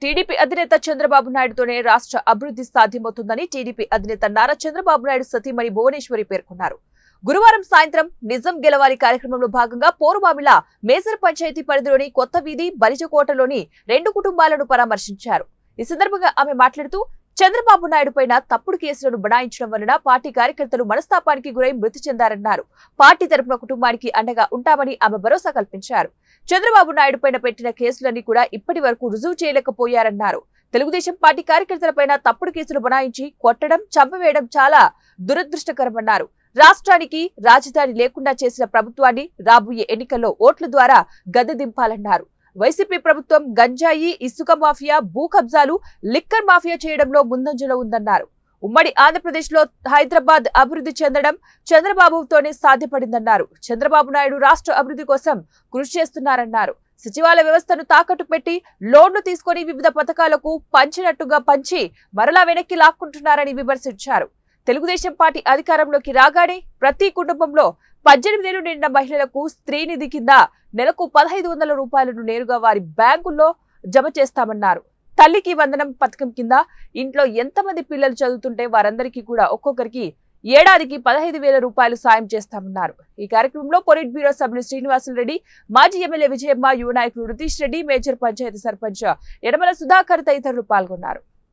TDP అధినేత చంద్రబాబు నాయుడుతోనే రాష్ట్ర అభివృద్ధి సాధ్యమవుతుందని టీడీపీ అధినేత నారా చంద్రబాబు నాయుడు సతీమణి భువనేశ్వరి పేర్కొన్నారు గురువారం సాయంత్రం నిజం గెలవాలి కార్యక్రమంలో భాగంగా పోరుబామిల మేజర్ పంచాయతీ పరిధిలోని కొత్త వీధి బలిజకోటలోని రెండు కుటుంబాలను పరామర్శించారు ఈ సందర్భంగా ఆమె మాట్లాడుతూ చంద్రబాబు నాయుడు పైన తప్పుడు కేసులను బనాయించడం వలన పార్టీ కార్యకర్తలు మనస్తాపానికి గురై మృతి చెందారన్నారు పార్టీ తరపున కుటుంబానికి అండగా ఉంటామని ఆమె భరోసా కల్పించారు చంద్రబాబు నాయుడు పైన పెట్టిన కేసులన్నీ కూడా ఇప్పటి వరకు రుజువు చేయలేకపోయారన్నారు తెలుగుదేశం పార్టీ కార్యకర్తలపైన తప్పుడు కేసులు బనాయించి కొట్టడం చంపవేయడం చాలా దురదృష్టకరమన్నారు రాష్ట్రానికి రాజధాని లేకుండా చేసిన ప్రభుత్వాన్ని రాబోయే ఎన్నికల్లో ఓట్ల ద్వారా గద్దె దింపాలన్నారు వైసీపీ ప్రభుత్వం గంజాయి ఇసుక మాఫియా భూ కబ్జాలు లిక్కర్ మాఫియా చేయడంలో ముందంజలో ఉందన్నారు ఉమ్మడి ఆంధ్రప్రదేశ్ లో హైదరాబాద్ అభివృద్ధి చెందడం చంద్రబాబుతోనే సాధ్యపడిందన్నారు చంద్రబాబు నాయుడు రాష్ట్ర అభివృద్ధి కోసం కృషి చేస్తున్నారన్నారు సచివాలయ వ్యవస్థను తాకట్టు పెట్టి లోన్లు తీసుకొని వివిధ పథకాలకు పంచినట్టుగా పంచి మరలా వెనక్కి లాక్కుంటున్నారని విమర్శించారు తెలుగుదేశం పార్టీ అధికారంలోకి రాగానే ప్రతి కుటుంబంలో పద్దెనిమిదేళ్లు నిండిన మహిళలకు స్త్రీనిధి కింద నెలకు పదహైదు వందల రూపాయలను నేరుగా వారి బ్యాంకుల్లో జమ చేస్తామన్నారు తల్లికి వందనం పథకం కింద ఇంట్లో ఎంతమంది పిల్లలు చదువుతుంటే వారందరికీ కూడా ఒక్కొక్కరికి ఏడాదికి పదహైదు వేల రూపాయలు సాయం చేస్తామన్నారు ఈ కార్యక్రమంలో పొలిట్ బ్యూరో సభ్యులు శ్రీనివాసులు రెడ్డి మాజీ ఎమ్మెల్యే విజయమ్మ యువ నాయకులు రితీష్ రెడ్డి మేజర్ పంచాయతీ సర్పంచ్ యనమల సుధాకర్ తదితరులు పాల్గొన్నారు